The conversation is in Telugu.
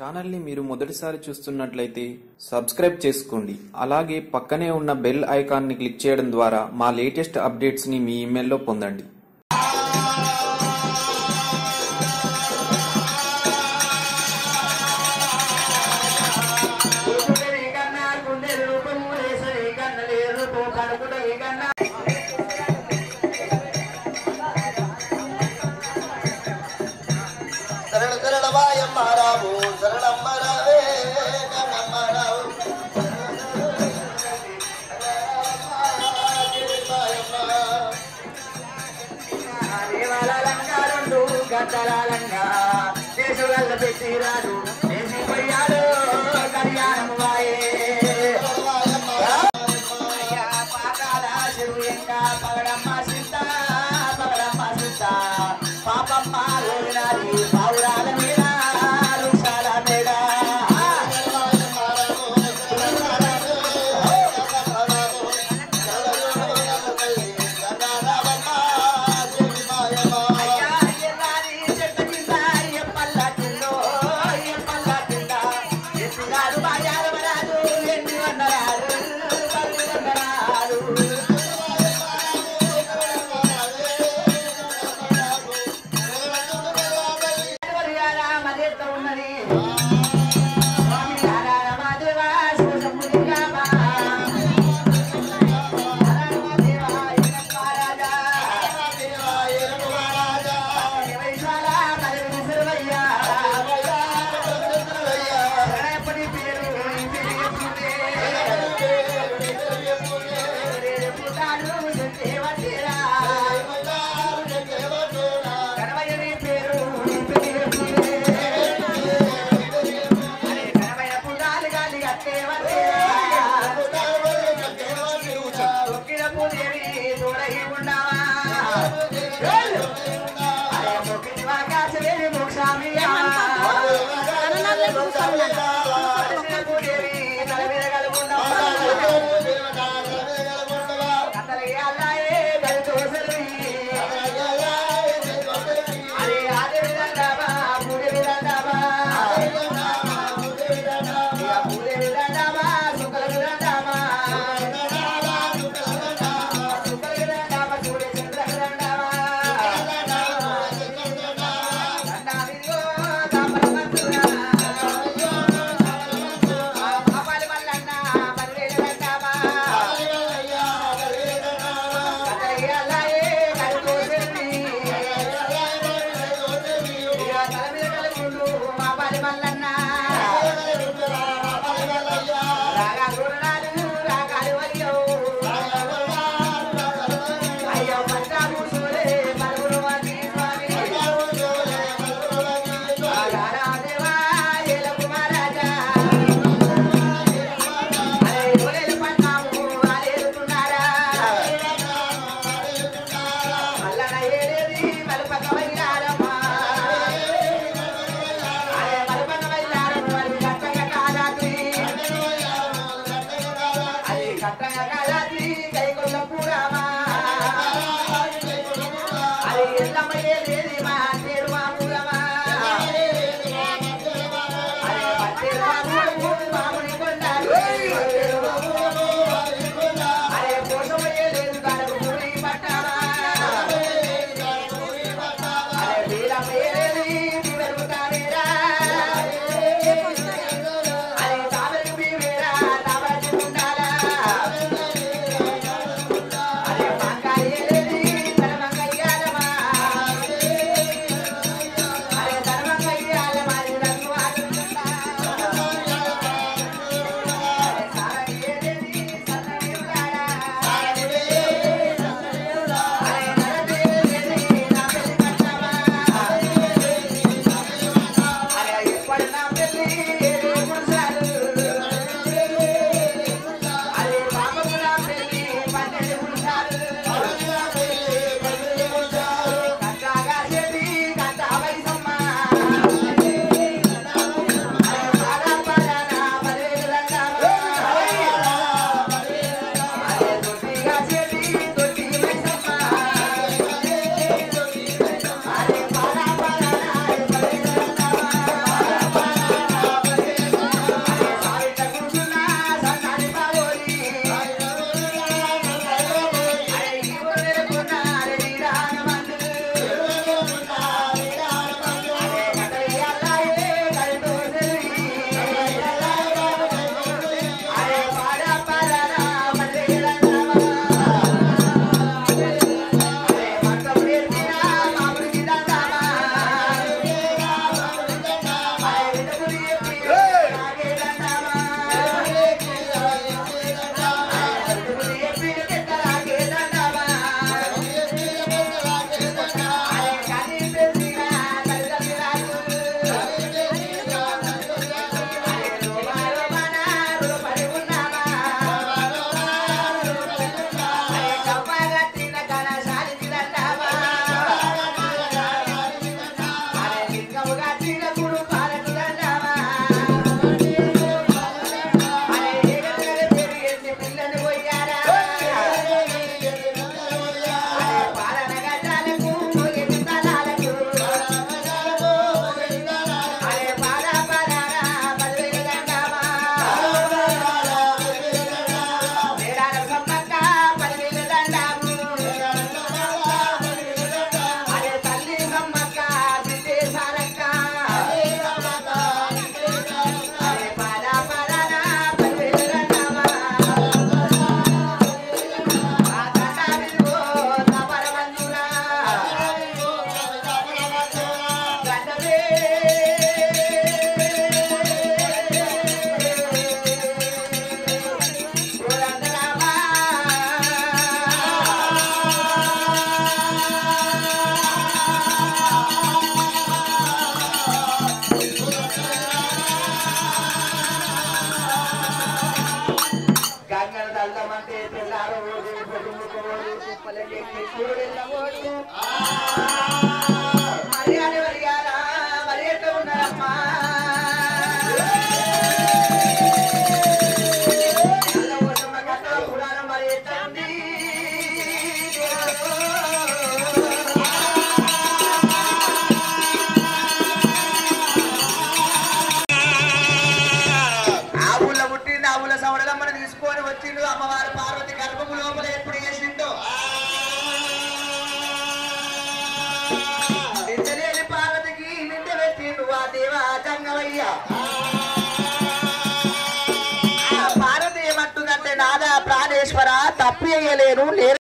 ఛానల్ని మీరు మొదటిసారి చూస్తున్నట్లయితే సబ్స్క్రైబ్ చేసుకోండి అలాగే పక్కనే ఉన్న బెల్ ఐకాన్ని క్లిక్ చేయడం ద్వారా మా లేటెస్ట్ అప్డేట్స్ని మీ ఇమెయిల్లో పొందండి కూతురి కన్నా గుండె రూపము రేసరి కన్న లేరు కడుకుటవి కన్నా శరణ శరణ వాయమ్మ రావు శరణమ్మ రావే నన్నమ్మ రావు దేవాలయంగా రెండు గద్దలాలంగా దేశుగల్ల పెట్టిరాడు దేశిపోయాడు కళ్యాణము వాయే అయ్యా పాకాల శివుయంగా పగడమ్మ సీత పగడమ్మ సీత పాపమ్మ ఓడినాది పావురాల మీద వృక్షాల మీద అయ్యా ఎల్లారి చెట్టు కింద ఎప్పల్ల కిందో ఎప్పల్ల కింద ఎత్తుగాడు బాజారు వరాదు ఎన్ని వందరాలు పది వందరాలు ఎవరియారా మరెత్త ఉన్నది స్వామి నారాయణ మాదేవా శివశంభులింగమా నారాయణ మాదేవా ఈనప్ప రాజా వైశాల కలిగిన శిరవయ్యా శరణపడి పేరు పెరిగిపోతే పుట్టాలు దేవతీరా కనవయ్యని పేరు పెరిగిపోతే రాఘవయ్య ఆ భారతి ఏమంటుందంటే నాదా ప్రాణేశ్వర తప్పి వేయలేను నేను